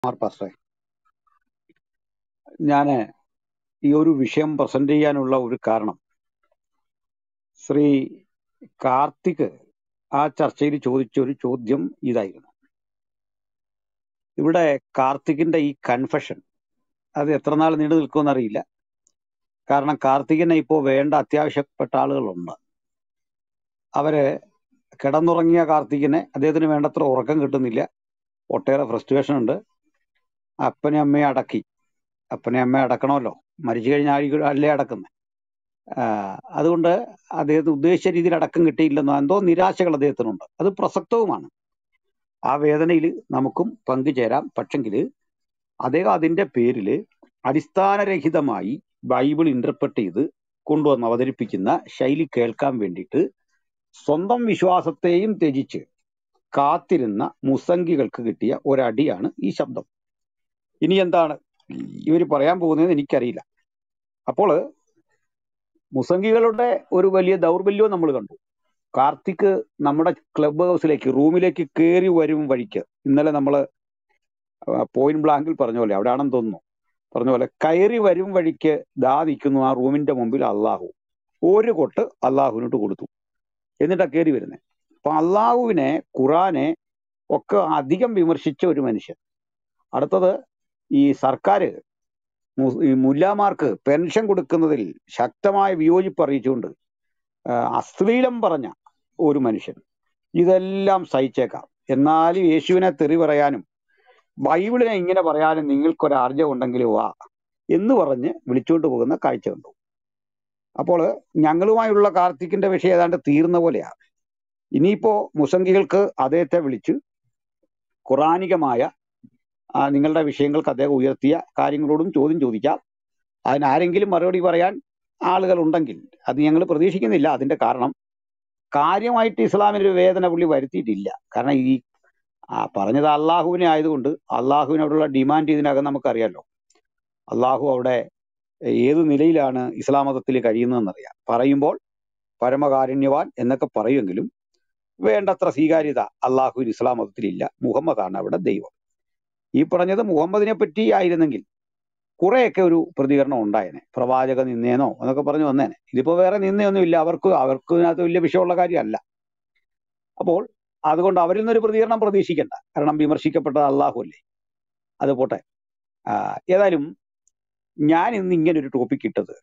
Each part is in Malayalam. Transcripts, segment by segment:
കുമാർ പാസ്റ്ററെ ഞാൻ ഈ ഒരു വിഷയം പ്രസന്റ് ചെയ്യാനുള്ള ഒരു കാരണം ശ്രീ കാർത്തിക് ആ ചർച്ചയിൽ ചോദിച്ച ഒരു ചോദ്യം ഇതായിരുന്നു ഇവിടെ കാർത്തികിന്റെ ഈ കൺഫഷൻ അത് എത്ര നാൾ നീണ്ടു നിൽക്കുമെന്ന് അറിയില്ല കാരണം കാർത്തികിനെ ഇപ്പോൾ വേണ്ട അത്യാവശ്യപ്പെട്ട ആളുകളുണ്ട് അവര് കിടന്നുറങ്ങിയ കാർത്തികിനെ അദ്ദേഹത്തിന് വേണ്ടത്ര ഉറക്കം കിട്ടുന്നില്ല ഒട്ടേറെ ഫ്രസ്ട്രേഷൻ ഉണ്ട് അപ്പനെ അമ്മയെ അടക്കി അപ്പനെ അമ്മയെ അടക്കണമല്ലോ മരിച്ചു കഴിഞ്ഞാൽ ആയിരിക്കും അല്ലേ അടക്കുന്നത് അതുകൊണ്ട് അദ്ദേഹത്തിന് ഉദ്ദേശിച്ച രീതിയിൽ അടക്കം കിട്ടിയില്ലെന്നോ എന്തോ നിരാശകൾ അദ്ദേഹത്തിനുണ്ട് അത് പ്രസക്തവുമാണ് ആ വേദനയിൽ നമുക്കും പങ്കുചേരാം പക്ഷെങ്കിൽ അദ്ദേഹം അതിന്റെ പേരിൽ അടിസ്ഥാനരഹിതമായി ബൈബിൾ ഇന്റർപ്രറ്റ് ചെയ്ത് കൊണ്ടുവന്ന് അവതരിപ്പിക്കുന്ന ശൈലി കേൾക്കാൻ വേണ്ടിയിട്ട് സ്വന്തം വിശ്വാസത്തെയും ത്യജിച്ച് കാത്തിരുന്ന മുസംഗികൾക്ക് കിട്ടിയ ഒരടിയാണ് ഈ ശബ്ദം ഇനി എന്താണ് ഇവർ പറയാൻ പോകുന്നത് എനിക്കറിയില്ല അപ്പോൾ മുസംഗികളുടെ ഒരു വലിയ ദൗർബല്യവും നമ്മൾ കണ്ടു കാർത്തിക് നമ്മുടെ ക്ലബ് ഹൗസിലേക്ക് റൂമിലേക്ക് കയറി വരും വഴിക്ക് ഇന്നലെ നമ്മൾ പോയിന്റ് ബ്ലാങ്കിൽ പറഞ്ഞ പോലെ അവിടെയാണെന്ന് തോന്നുന്നു പറഞ്ഞ പോലെ കയറി വരും വഴിക്ക് ദാ നിൽക്കുന്നു ആ റൂമിന്റെ മുമ്പിൽ അള്ളാഹു ഒരു കൊട്ട് അള്ളാഹുവിനോട്ട് കൊടുത്തു എന്നിട്ടാ കയറി വരുന്നത് അപ്പൊ അള്ളാഹുവിനെ ഖുറാനെ ഒക്കെ അധികം വിമർശിച്ച ഒരു മനുഷ്യൻ അടുത്തത് ഈ സർക്കാർ ഈ മുല്ലാമാർക്ക് പെൻഷൻ കൊടുക്കുന്നതിൽ ശക്തമായ വിയോജിപ്പ് അറിയിച്ചുകൊണ്ട് അശ്ലീലം പറഞ്ഞ ഒരു മനുഷ്യൻ ഇതെല്ലാം സഹിച്ചേക്കാം എന്നാലും യേശുവിനെ തെറി പറയാനും ബൈബിളിനെ ഇങ്ങനെ പറയാനും നിങ്ങൾക്കൊരു ആർജം ഉണ്ടെങ്കിൽ വാ എന്ന് പറഞ്ഞ് വിളിച്ചുകൊണ്ട് പോകുന്ന കാഴ്ച കണ്ടു അപ്പോൾ ഞങ്ങളുമായുള്ള കാർത്തിക്കിന്റെ വിഷയം ഏതാണ്ട് തീർന്ന പോലെയാണ് ഇനിയിപ്പോ മുസംഗികൾക്ക് അദ്ദേഹത്തെ വിളിച്ച് ഖുറാനികമായ നിങ്ങളുടെ വിഷയങ്ങൾക്ക് അദ്ദേഹം ഉയർത്തിയ കാര്യങ്ങളോടും ചോദ്യം ചോദിക്കാം അതിനാരെങ്കിലും മറുപടി പറയാൻ ആളുകൾ ഉണ്ടെങ്കിൽ അത് ഞങ്ങൾ പ്രതീക്ഷിക്കുന്നില്ല അതിന്റെ കാരണം കാര്യമായിട്ട് ഇസ്ലാമിനൊരു വേദന പുള്ളി വരുത്തിയിട്ടില്ല കാരണം ഈ പറഞ്ഞത് അള്ളാഹുവിനെ ആയതുകൊണ്ട് അള്ളാഹുവിനോടുള്ള ഡിമാൻഡ് ഇതിനകം നമുക്കറിയാലോ അള്ളാഹു അവിടെ ഏത് നിലയിലാണ് ഇസ്ലാം മതത്തിൽ കഴിയുന്നതെന്നറിയാം പറയുമ്പോൾ പരമകാരുണ്യവാൻ എന്നൊക്കെ പറയുമെങ്കിലും വേണ്ടത്ര സ്വീകാര്യത അള്ളാഹുവിൻ ഇസ്ലാം മതത്തിലില്ല മുഹമ്മദാണ് അവിടെ ദൈവം ഈ പറഞ്ഞത് മുഹമ്മദിനെ പറ്റി ആയിരുന്നെങ്കിൽ കുറെയൊക്കെ ഒരു പ്രതികരണം ഉണ്ടായേനെ പ്രവാചക നിന്നേനോ എന്നൊക്കെ പറഞ്ഞു വന്നേനെ ഇതിപ്പോ വേറെ നിന്നയൊന്നും ഇല്ല അവർക്ക് അവർക്ക് ഇതിനകത്ത് വലിയ വിഷയമുള്ള കാര്യമല്ല അപ്പോൾ അതുകൊണ്ട് അവരിൽ നിന്നൊരു പ്രതികരണം പ്രതീക്ഷിക്കണ്ട കാരണം വിമർശിക്കപ്പെട്ടത് അള്ളാഹു അല്ലേ അത് പോട്ടെ ഏതായാലും ഞാൻ ഇന്ന് ഇങ്ങനെ ഒരു ടോപ്പിക് ഇട്ടത്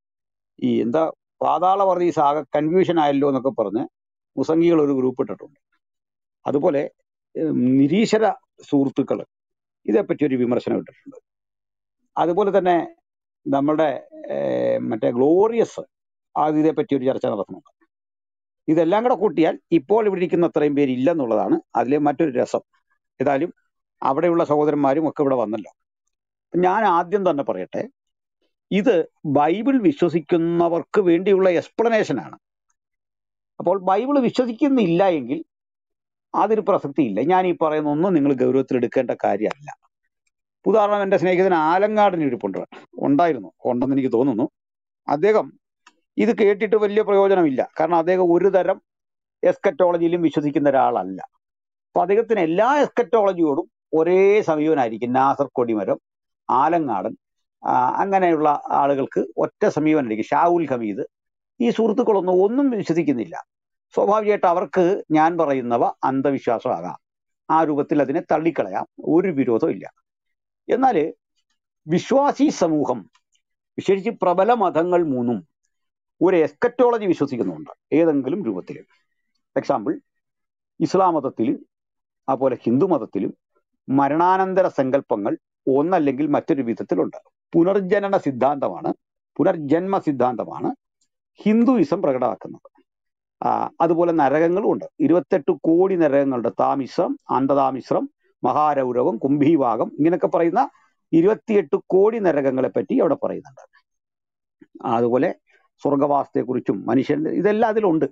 ഈ എന്താ പാതാള വർദ്ധീസ് ആകെ കൺഫ്യൂഷൻ ആയല്ലോ എന്നൊക്കെ പറഞ്ഞ് മുസംഗികൾ ഒരു ഗ്രൂപ്പ് ഇട്ടിട്ടുണ്ട് അതുപോലെ നിരീശ്വര സുഹൃത്തുക്കൾ ഇതേപ്പറ്റി ഒരു വിമർശനം ഇട്ടിട്ടുണ്ട് അതുപോലെ തന്നെ നമ്മുടെ മറ്റേ ഗ്ലോറിയസ് അത് ഇതേപ്പറ്റി ഒരു ചർച്ച നടത്തുന്നുണ്ട് ഇതെല്ലാം കൂടെ കൂട്ടിയാൽ ഇപ്പോൾ ഇവിടെ ഇരിക്കുന്ന അത്രയും പേര് ഇല്ലെന്നുള്ളതാണ് അതിലെ മറ്റൊരു രസം ഏതായാലും അവിടെയുള്ള സഹോദരന്മാരും ഒക്കെ ഇവിടെ വന്നല്ലോ ഞാൻ ആദ്യം തന്നെ പറയട്ടെ ഇത് ബൈബിൾ വിശ്വസിക്കുന്നവർക്ക് വേണ്ടിയുള്ള എക്സ്പ്ലനേഷൻ ആണ് അപ്പോൾ ബൈബിൾ വിശ്വസിക്കുന്നില്ല എങ്കിൽ അതൊരു പ്രസക്തിയില്ല ഞാൻ ഈ പറയുന്ന ഒന്നും നിങ്ങൾ ഗൗരവത്തിൽ എടുക്കേണ്ട കാര്യമല്ല ഉദാഹരണം എൻ്റെ സ്നേഹിതൻ ആലങ്ങാടിന് ഇരിപ്പുണ്ട് ഉണ്ടായിരുന്നു ഉണ്ടെന്ന് എനിക്ക് തോന്നുന്നു അദ്ദേഹം ഇത് കേട്ടിട്ട് വലിയ പ്രയോജനമില്ല കാരണം അദ്ദേഹം ഒരു തരം എസ്കറ്റോളജിയിലും വിശ്വസിക്കുന്ന ഒരാളല്ല അപ്പൊ അദ്ദേഹത്തിന് എല്ലാ എസ്കറ്റോളജിയോടും ഒരേ സമീപനായിരിക്കും നാസർ കൊടിമരം ആലങ്ങാടൻ അങ്ങനെയുള്ള ആളുകൾക്ക് ഒറ്റ സമീപനായിരിക്കും ഷാവുൽ ഹമീദ് ഈ സുഹൃത്തുക്കളൊന്നും ഒന്നും വിശ്വസിക്കുന്നില്ല സ്വാഭാവികമായിട്ട് അവർക്ക് ഞാൻ പറയുന്നവ അന്ധവിശ്വാസമാകാം ആ രൂപത്തിൽ അതിനെ തള്ളിക്കളയാം ഒരു വിരോധവും ഇല്ല എന്നാൽ വിശ്വാസി സമൂഹം വിശേഷിച്ച് പ്രബല മതങ്ങൾ മൂന്നും ഒരു എസ്കറ്റോളജി വിശ്വസിക്കുന്നുണ്ട് ഏതെങ്കിലും രൂപത്തിൽ എക്സാമ്പിൾ ഇസ്ലാം മതത്തിൽ അതുപോലെ ഹിന്ദു മതത്തിലും മരണാനന്തര സങ്കല്പങ്ങൾ ഒന്നല്ലെങ്കിൽ മറ്റൊരു വിധത്തിലുണ്ട് പുനർജനന സിദ്ധാന്തമാണ് പുനർജന്മ സിദ്ധാന്തമാണ് ഹിന്ദുയിസം പ്രകടമാക്കുന്നത് അതുപോലെ നരകങ്ങളും ഉണ്ട് ഇരുപത്തെട്ട് കോടി നരകങ്ങളുണ്ട് താമിശ്രം അന്ധതാമിശ്രം മഹാരൗരവം കുംഭീഭാഗം ഇങ്ങനെയൊക്കെ പറയുന്ന ഇരുപത്തിയെട്ട് കോടി നരകങ്ങളെ പറ്റി അവിടെ പറയുന്നുണ്ട് അതുപോലെ സ്വർഗവാസത്തെക്കുറിച്ചും മനുഷ്യന്റെ ഇതെല്ലാം അതിലുണ്ട്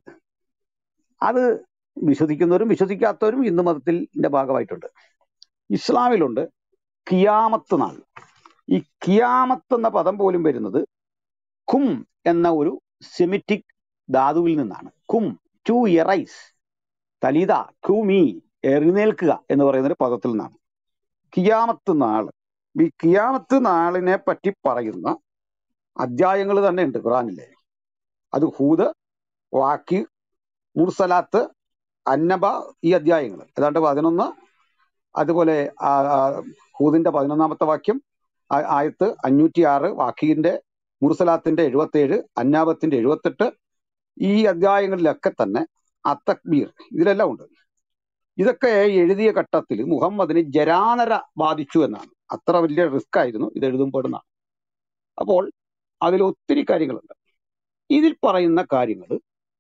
അത് വിശ്വസിക്കുന്നവരും വിശ്വസിക്കാത്തവരും ഹിന്ദു മതത്തിന്റെ ഭാഗമായിട്ടുണ്ട് ഇസ്ലാമിലുണ്ട് കിയാമത്ത് നാൾ ഈ കിയാമത്ത് എന്ന പദം പോലും വരുന്നത് കും എന്ന ഒരു സെമിറ്റിക് ധാതുവിൽ നിന്നാണ് കും ടു എറൈസ് തലിത കുമി എഴുന്നേൽക്കുക എന്ന് പറയുന്ന ഒരു പദത്തിൽ നിന്നാണ് കിയാമത്ത് നാള് ഈ കിയാമത്ത് നാളിനെ പറ്റി പറയുന്ന അധ്യായങ്ങൾ തന്നെ ഉണ്ട് ഖുറാനിലെ അത് ഹൂദ് വാക്കി മുർസലാത്ത് അന്നബ ഈ അധ്യായങ്ങൾ ഏതാണ്ട് പതിനൊന്ന് അതുപോലെ ആ, ആ, ഹൂദിന്റെ പതിനൊന്നാമത്തെ വാക്യം ആ- ആയത്ത് അഞ്ഞൂറ്റി ആറ് വാക്കീന്റെ മുർസലാത്തിന്റെ എഴുപത്തേഴ് അന്നാബത്തിന്റെ എഴുപത്തെട്ട് ഈ അധ്യായങ്ങളിലൊക്കെ തന്നെ അത്തക്ബീർ ഇതിലെല്ലാം ഉണ്ട് ഇതൊക്കെ എഴുതിയ ഘട്ടത്തിൽ മുഹമ്മദിന് ജരാനര ബാധിച്ചു എന്നാണ് അത്ര വലിയ റിസ്ക് ആയിരുന്നു ഇത് എഴുതുമ്പോഴുന്ന അപ്പോൾ അതിൽ ഒത്തിരി കാര്യങ്ങളുണ്ട് ഇതിൽ പറയുന്ന കാര്യങ്ങൾ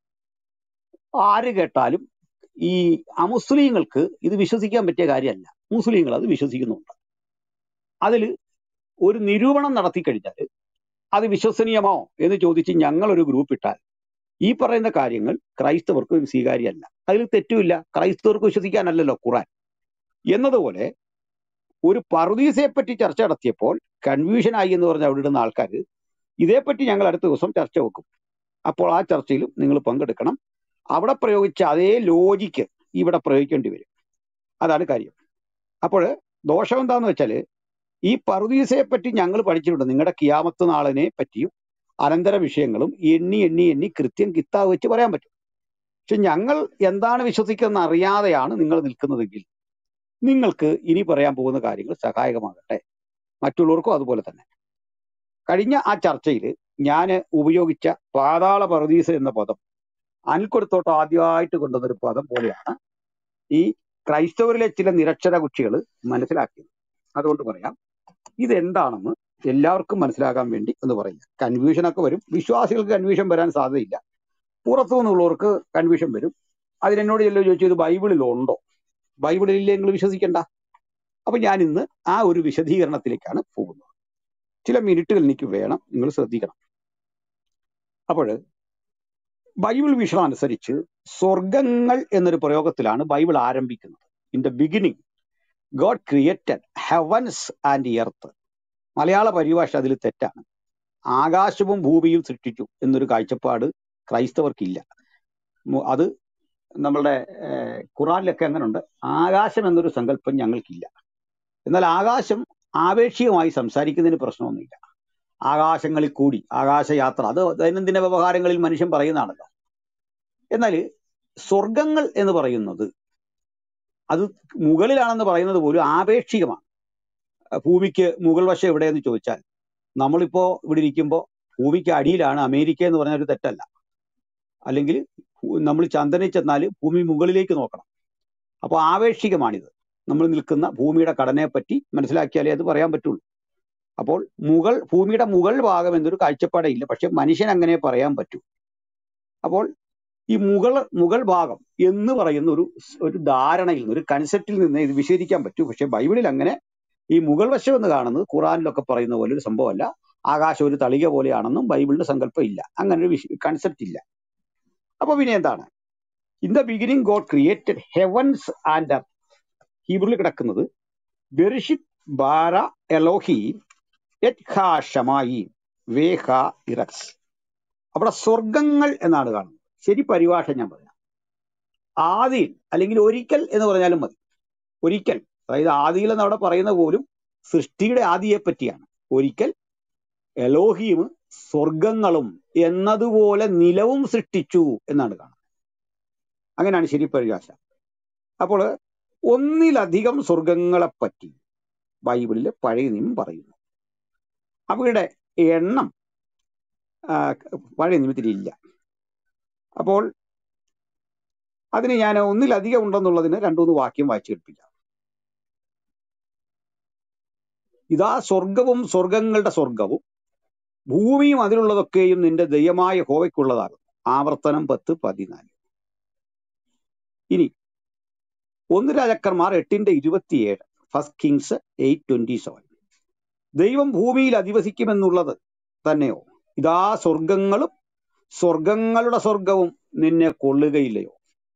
ആര് കേട്ടാലും ഈ അമുസ്ലിങ്ങൾക്ക് ഇത് വിശ്വസിക്കാൻ പറ്റിയ കാര്യമല്ല മുസ്ലിങ്ങൾ അത് വിശ്വസിക്കുന്നുണ്ട് അതിൽ ഒരു നിരൂപണം നടത്തി കഴിഞ്ഞാൽ അത് വിശ്വസനീയമോ എന്ന് ചോദിച്ച് ഞങ്ങൾ ഒരു ഗ്രൂപ്പ് ഇട്ടാൽ ഈ പറയുന്ന കാര്യങ്ങൾ ക്രൈസ്തവർക്ക് സ്വീകാര്യമല്ല അതിൽ തെറ്റുമില്ല ക്രൈസ്തവർക്ക് വിശ്വസിക്കാനല്ലല്ലോ ഖുറാൻ എന്നതുപോലെ ഒരു പറുദീസയെ പറ്റി ചർച്ച നടത്തിയപ്പോൾ കൺഫ്യൂഷൻ ആയി എന്ന് പറഞ്ഞ അവിടെ ഇടുന്ന ആൾക്കാർ ഇതേപ്പറ്റി ഞങ്ങൾ അടുത്ത ദിവസം ചർച്ച വെക്കും അപ്പോൾ ആ ചർച്ചയിലും നിങ്ങൾ പങ്കെടുക്കണം അവിടെ പ്രയോഗിച്ച അതേ ലോജിക്ക് ഇവിടെ പ്രയോഗിക്കേണ്ടി വരും അതാണ് കാര്യം അപ്പോൾ ദോഷം എന്താന്ന് വെച്ചാൽ ഈ പറുദീസയെ പറ്റി ഞങ്ങൾ പഠിച്ചിട്ടുണ്ട് നിങ്ങളുടെ കിയാമത്ത് നാളിനെ പറ്റിയും അനന്തര വിഷയങ്ങളും എണ്ണി എണ്ണി എണ്ണി കൃത്യം കിത്താവ് വെച്ച് പറയാൻ പറ്റും പക്ഷെ ഞങ്ങൾ എന്താണ് വിശ്വസിക്കുന്നത് അറിയാതെയാണ് നിങ്ങൾ നിൽക്കുന്നതെങ്കിൽ നിങ്ങൾക്ക് ഇനി പറയാൻ പോകുന്ന കാര്യങ്ങൾ സഹായകമാകട്ടെ മറ്റുള്ളവർക്കും അതുപോലെ തന്നെ കഴിഞ്ഞ ആ ചർച്ചയിൽ ഞാൻ ഉപയോഗിച്ച പാതാള പറുദീസ എന്ന പദം അനിൽക്കൊടുത്തോട്ട് ആദ്യമായിട്ട് കൊണ്ടുവന്നൊരു പദം പോലെയാണ് ഈ ക്രൈസ്തവരിലെ ചില നിരക്ഷര കുട്ടികൾ മനസ്സിലാക്കിയത് അതുകൊണ്ട് പറയാം ഇതെന്താണെന്ന് എല്ലാവർക്കും മനസ്സിലാകാൻ വേണ്ടി എന്ന് പറയില്ല കൺഫ്യൂഷൻ ഒക്കെ വരും വിശ്വാസികൾക്ക് കൺഫ്യൂഷൻ വരാൻ സാധ്യതയില്ല പുറത്തു നിന്നുള്ളവർക്ക് കൺഫ്യൂഷൻ വരും അതിനെന്നോട് ചെല്ലോ ചോദിച്ചു ഇത് ബൈബിളിൽ ഉണ്ടോ ബൈബിളിൽ നിങ്ങൾ വിശ്വസിക്കണ്ട അപ്പൊ ഞാൻ ഇന്ന് ആ ഒരു വിശദീകരണത്തിലേക്കാണ് പോകുന്നത് ചില മിനിറ്റുകൾ എനിക്ക് വേണം നിങ്ങൾ ശ്രദ്ധിക്കണം അപ്പോൾ ബൈബിൾ വിഷയം അനുസരിച്ച് സ്വർഗങ്ങൾ എന്നൊരു പ്രയോഗത്തിലാണ് ബൈബിൾ ആരംഭിക്കുന്നത് in the beginning God created heavens and earth Malayala പരിഭാഷ അതിൽ തെറ്റാണ് ആകാശവും ഭൂമിയും സൃഷ്ടിച്ചു എന്നൊരു കാഴ്ചപ്പാട് ക്രൈസ്തവർക്കില്ല മു- അത് നമ്മളുടെ ഏഹ്, ഖുറാനിലൊക്കെ അങ്ങനെ ഉണ്ട് ആകാശം എന്നൊരു സങ്കല്പം ഞങ്ങൾക്കില്ല എന്നാൽ ആകാശം ആപേക്ഷികമായി സംസാരിക്കുന്നതിന് പ്രശ്നമൊന്നുമില്ല ആകാശങ്ങളിൽ കൂടി ആകാശയാത്ര അത് ദൈനംദിന വ്യവഹാരങ്ങളിൽ മനുഷ്യൻ പറയുന്നതാണല്ലോ എന്നാൽ സ്വർഗങ്ങൾ എന്ന് പറയുന്നത് അത് മുകളിലാണെന്ന് പറയുന്നത് പോലും ആപേക്ഷികമാണ് ഭൂമിക്ക് മുകൾ വശം എവിടെയെന്ന് ചോദിച്ചാൽ നമ്മളിപ്പോ ഇവിടെ ഇരിക്കുമ്പോൾ ഭൂമിക്ക് അടിയിലാണ് അമേരിക്ക എന്ന് പറഞ്ഞ ഒരു തെറ്റല്ല അല്ലെങ്കിൽ നമ്മൾ ചന്ദ്രനിൽ ചെന്നാൽ ഭൂമി മുകളിലേക്ക് നോക്കണം അപ്പോൾ ആപേക്ഷികമാണിത് നമ്മൾ നിൽക്കുന്ന ഭൂമിയുടെ ഘടനയെ പറ്റി മനസ്സിലാക്കിയാലേ അത് പറയാൻ പറ്റുള്ളൂ അപ്പോൾ മുകൾ ഭൂമിയുടെ മുകൾ ഭാഗം എന്നൊരു കാഴ്ചപ്പാടേ ഇല്ല പക്ഷെ മനുഷ്യൻ അങ്ങനെ പറയാൻ പറ്റൂ അപ്പോൾ ഈ മുകൾ മുകൾ ഭാഗം എന്ന് പറയുന്ന ഒരു ഒരു ധാരണയിൽ നിന്ന് ഒരു കൺസെപ്റ്റിൽ നിന്ന് ഇത് വിശദീകരിക്കാൻ പറ്റൂ പക്ഷെ ബൈബിളിൽ അങ്ങനെ ഈ മുകൾ വശം എന്ന് കാണുന്നത് ഖുറാനിലൊക്കെ പറയുന്ന പോലെ ഒരു സംഭവമല്ല ആകാശം ഒരു തളിക പോലെയാണെന്നും ബൈബിളിന്റെ സങ്കല്പം ഇല്ല അങ്ങനെ ഒരു കൺസെപ്റ്റ് ഇല്ല അപ്പൊ പിന്നെ എന്താണ് in the beginning God created heavens and ഹീബ്രിൽ കിടക്കുന്നത് ബെറിഷിത് ബാര എലോഹീം എറ്റ് ഹാ ഷമായീം വേഹ ഇറക്സ് അവിടെ സ്വർഗങ്ങൾ എന്നാണ് കാണുന്നത് ശരി പരിഭാഷ ഞാൻ പറയാം ആദിയിൽ അല്ലെങ്കിൽ ഒരിക്കൽ എന്ന് പറഞ്ഞാലും മതി ഒരിക്കൽ അതായത് ആദിയിൽ എന്ന് അവിടെ പറയുന്ന പോലും സൃഷ്ടിയുടെ ആദിയെ പറ്റിയാണ് ഒരിക്കൽ എലോഹീം സ്വർഗങ്ങളും എന്നതുപോലെ നിലവും സൃഷ്ടിച്ചു എന്നാണ് കാണുന്നത് അങ്ങനെയാണ് ശരി പരിഭാഷ അപ്പോൾ ഒന്നിലധികം സ്വർഗങ്ങളെപ്പറ്റി ബൈബിളിൽ പഴയ നിയമം പറയുന്നു അവയുടെ എണ്ണം ആ, പഴയ നിയമത്തിൽ ഇല്ല അപ്പോൾ അതിന് ഞാൻ ഒന്നിലധികം ഉണ്ടെന്നുള്ളതിന് രണ്ടുമൂന്ന് വാക്യം വായിച്ചു കേൾപ്പിക്കാം ഇതാ സ്വർഗവും സ്വർഗങ്ങളുടെ സ്വർഗവും ഭൂമിയും അതിലുള്ളതൊക്കെയും നിന്റെ ദൈവമായ ഹോവയ്ക്കുള്ളതാകും ആവർത്തനം പത്ത് പതിനാല് ഇനി ഒന്ന് രാജാക്കന്മാർ എട്ടിന്റെ ഇരുപത്തിയേഴ് first Kings eight twenty seven ദൈവം ഭൂമിയിൽ അധിവസിക്കുമെന്നുള്ളത് തന്നെയോ ഇതാ സ്വർഗങ്ങളും സ്വർഗങ്ങളുടെ സ്വർഗവും നിന്നെ കൊള്ളുകയില്ലയോ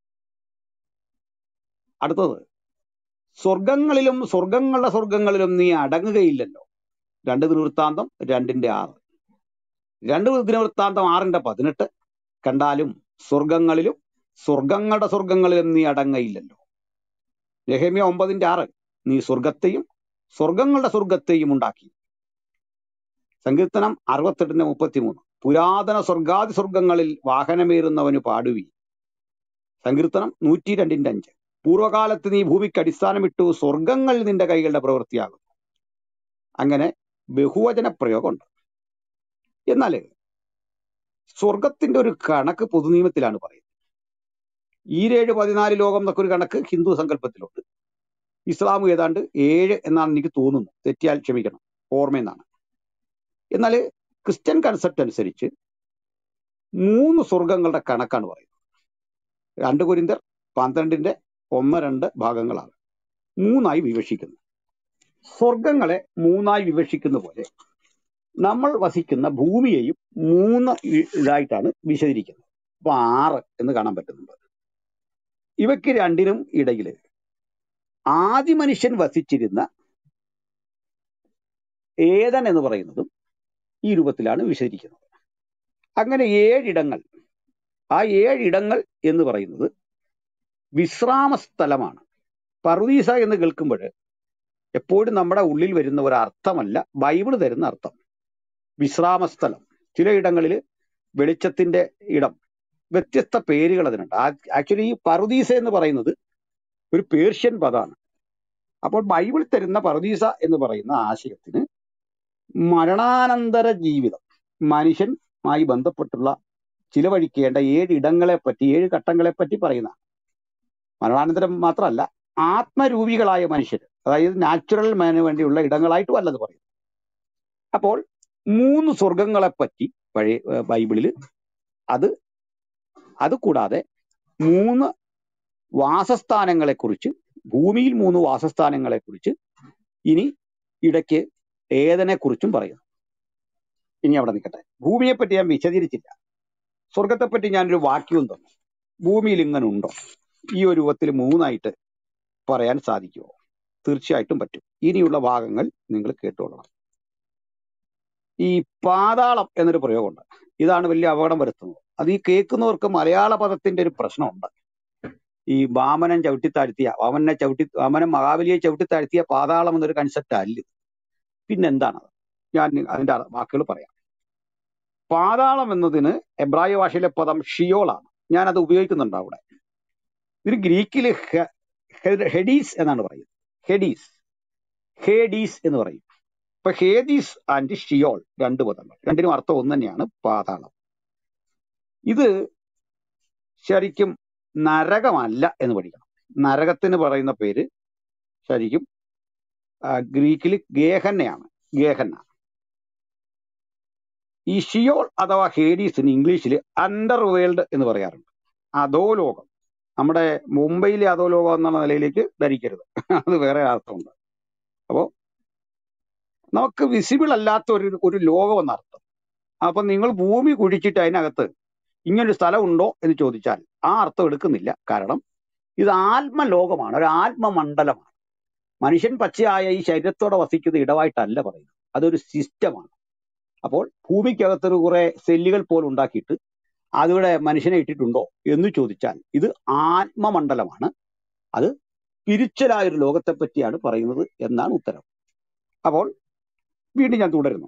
അടുത്തത് സ്വർഗങ്ങളിലും സ്വർഗങ്ങളുടെ സ്വർഗങ്ങളിലും നീ അടങ്ങുകയില്ലല്ലോ രണ്ട് ദിനവൃത്താന്തം രണ്ടിന്റെ ആറ് രണ്ട് ദിനവൃത്താന്തം ആറിന്റെ പതിനെട്ട് കണ്ടാലും സ്വർഗങ്ങളിലും സ്വർഗങ്ങളുടെ സ്വർഗങ്ങളിലും നീ അടങ്ങയില്ലല്ലോ നെഹമ്യ ഒമ്പതിന്റെ ആറ് നീ സ്വർഗത്തെയും സ്വർഗങ്ങളുടെ സ്വർഗത്തെയും ഉണ്ടാക്കി സങ്കീർത്തനം അറുപത്തെട്ടിന്റെ മുപ്പത്തിമൂന്ന് പുരാതന സ്വർഗാതി സ്വർഗങ്ങളിൽ വാഹനമേറുന്നവന് പാടുവി സങ്കീർത്തനം നൂറ്റി രണ്ടിന്റെ അഞ്ച് പൂർവകാലത്ത് നീ ഭൂമിക്ക് അടിസ്ഥാനമിട്ടു സ്വർഗങ്ങൾ നിന്റെ കൈകളുടെ പ്രവൃത്തിയാകും അങ്ങനെ ബഹുവചന പ്രയോഗമുണ്ട് എന്നാൽ സ്വർഗത്തിന്റെ ഒരു കണക്ക് പൊതുനിയമത്തിലാണ് പറയുന്നത് ഈരേഴ് പതിനാല് ലോകം എന്നൊക്കെ ഒരു കണക്ക് ഹിന്ദു സങ്കല്പത്തിലുണ്ട് ഇസ്ലാം ഏതാണ്ട് ഏഴ് എന്നാണ് എനിക്ക് തോന്നുന്നു തെറ്റിയാൽ ക്ഷമിക്കണം ഓർമ്മയെന്നാണ് എന്നാൽ ക്രിസ്ത്യൻ കൺസെപ്റ്റ് അനുസരിച്ച് മൂന്ന് സ്വർഗങ്ങളുടെ കണക്കാണ് പറയുന്നത് രണ്ട് കുരിന്തർ പന്ത്രണ്ടിന്റെ ഒന്ന് രണ്ട് ഭാഗങ്ങളാണ് മൂന്നായി വിവക്ഷിക്കുന്നു സ്വർഗങ്ങളെ മൂന്നായി വിവക്ഷിക്കുന്ന പോലെ നമ്മൾ വസിക്കുന്ന ഭൂമിയെയും മൂന്ന് ഇ- ഇതായിട്ടാണ് വിശദീകരിക്കുന്നത് അപ്പൊ ആറ് എന്ന് കാണാൻ പറ്റുന്നുണ്ട് ഇവയ്ക്ക് രണ്ടിനും ഇടയിൽ ആദ്യ മനുഷ്യൻ വസിച്ചിരുന്ന ഏതൻ എന്ന് പറയുന്നതും ഈ രൂപത്തിലാണ് വിശദീകരിക്കുന്നത് അങ്ങനെ ഏഴിടങ്ങൾ ആ ഏഴിടങ്ങൾ എന്ന് പറയുന്നത് വിശ്രാമ സ്ഥലമാണ് പറുദീസ എന്ന് കേൾക്കുമ്പോൾ എപ്പോഴും നമ്മുടെ ഉള്ളിൽ വരുന്ന ഒരു അർത്ഥമല്ല ബൈബിൾ തരുന്ന അർത്ഥം വിശ്രാമ സ്ഥലം ചിലയിടങ്ങളിൽ വെളിച്ചത്തിന്റെ ഇടം വ്യത്യസ്ത പേരുകൾ അതിനുണ്ട് ആക്ച്വലി ഈ പറുദീസ എന്ന് പറയുന്നത് ഒരു പേർഷ്യൻ പദമാണ് അപ്പോൾ ബൈബിൾ തരുന്ന പറുദീസ എന്ന് പറയുന്ന ആശയത്തിന് മരണാനന്തര ജീവിതം മനുഷ്യനുമായി ബന്ധപ്പെട്ടുള്ള ചിലവഴിക്കേണ്ട ഏഴ് ഇടങ്ങളെ പറ്റി ഏഴ് ഘട്ടങ്ങളെ പറ്റി പറയുന്ന മരണാനന്തരം മാത്രമല്ല ആത്മരൂപികളായ മനുഷ്യർ അതായത് നാച്ചുറൽ മാന് വേണ്ടിയുള്ള ഇടങ്ങളായിട്ടും അല്ലത് പറയും അപ്പോൾ മൂന്ന് സ്വർഗങ്ങളെ പറ്റി പഴയ ഏർ ബൈബിളിൽ അത് അത് കൂടാതെ മൂന്ന് വാസസ്ഥാനങ്ങളെ കുറിച്ച് ഭൂമിയിൽ മൂന്ന് വാസസ്ഥാനങ്ങളെ കുറിച്ച് ഇനി ഇടയ്ക്ക് ഏതനെ കുറിച്ചും പറയുന്നു ഇനി അവിടെ നിൽക്കട്ടെ ഭൂമിയെ പറ്റി ഞാൻ വിശദീകരിച്ചില്ല സ്വർഗത്തെ പറ്റി ഞാനൊരു വാക്യവും തന്നു ഭൂമിയിൽ ഇങ്ങനെ ഉണ്ടോ ഈ ഒരു രൂപത്തിൽ മൂന്നായിട്ട് പറയാൻ സാധിക്കുമോ തീർച്ചയായിട്ടും പറ്റും ഇനിയുള്ള ഭാഗങ്ങൾ നിങ്ങൾ കേട്ടുകൊള്ളണം ഈ പാതാളം എന്നൊരു പ്രയോഗമുണ്ട് ഇതാണ് വലിയ അപകടം വരുത്തുന്നത് അത് ഈ കേൾക്കുന്നവർക്ക് മലയാള പദത്തിന്റെ ഒരു പ്രശ്നമുണ്ട് ഈ വാമനൻ ചവിട്ടിത്താഴ്ത്തിയ വാമനെ ചവിട്ടി വാമനൻ മഹാബലിയെ ചവിട്ടിത്താഴ്ത്തിയ പാതാളം എന്നൊരു കൺസെപ്റ്റ് അല്ല ഇത്. പിന്നെന്താണത് ഞാൻ നി- അതിന്റെ അറ- വാക്കുകൾ പറയാം പാതാളം എന്നതിന് എബ്രായ ഭാഷയിലെ പദം ഷിയോളാണ് ഞാൻ അത് ഉപയോഗിക്കുന്നുണ്ട് അവിടെ ഇതിന് ഗ്രീക്കിൽ ഹെ- ഹെ- ഹെഡീസ് എന്നാണ് പറയുന്നത് ഹെഡീസ് ഹേഡീസ് എന്ന് പറയും ഇപ്പൊ ഹേദീസ് ആൻഡ് ഷിയോൾ രണ്ട് പദങ്ങൾ രണ്ടിനും അർത്ഥം ഒന്ന് തന്നെയാണ് പാതാളം ഇത് ശരിക്കും നരകമല്ല എന്ന് പഠിക്കണം നരകത്തിന് പറയുന്ന പേര് ശരിക്കും ആ, ഗ്രീക്കിൽ ഗേഹന്നയാണ് ഗേഹന്ന ഈ ഷിയോൾ അഥവാ ഹേഡീസിന് ഇംഗ്ലീഷിൽ അണ്ടർ വേൾഡ് എന്ന് പറയാറുണ്ട് അധോലോകം നമ്മുടെ മുംബൈയിലെ അധോലോകം എന്ന നിലയിലേക്ക് ധരിക്കരുത് അത് വേറെ അർത്ഥമുണ്ട് അപ്പോ നമുക്ക് വിസിബിൾ അല്ലാത്ത ഒരു ഒരു ലോകം എന്നർത്ഥം അപ്പൊ നിങ്ങൾ ഭൂമി കുഴിച്ചിട്ട് അതിനകത്ത് ഇങ്ങനൊരു സ്ഥലം ഉണ്ടോ എന്ന് ചോദിച്ചാൽ ആ അർത്ഥം എടുക്കുന്നില്ല കാരണം ഇത് ആത്മലോകമാണ് ഒരു ആത്മമണ്ഡലമാണ് മനുഷ്യൻ പച്ചയായ ഈ ശരീരത്തോടെ വസിക്കുന്ന ഇടവായിട്ടല്ല പറയുന്നത് അതൊരു സിസ്റ്റമാണ് അപ്പോൾ ഭൂമിക്കകത്തൊരു കുറെ സെല്ലുകൾ പോലെ ഉണ്ടാക്കിയിട്ട് അതിവിടെ മനുഷ്യനെ ഇട്ടിട്ടുണ്ടോ എന്ന് ചോദിച്ചാൽ ഇത് ആത്മമണ്ഡലമാണ് അത് സ്പിരിച്വലായ ഒരു ലോകത്തെ പറ്റിയാണ് പറയുന്നത് എന്നാണ് ഉത്തരം അപ്പോൾ വീണ്ടും ഞാൻ തുടരുന്നു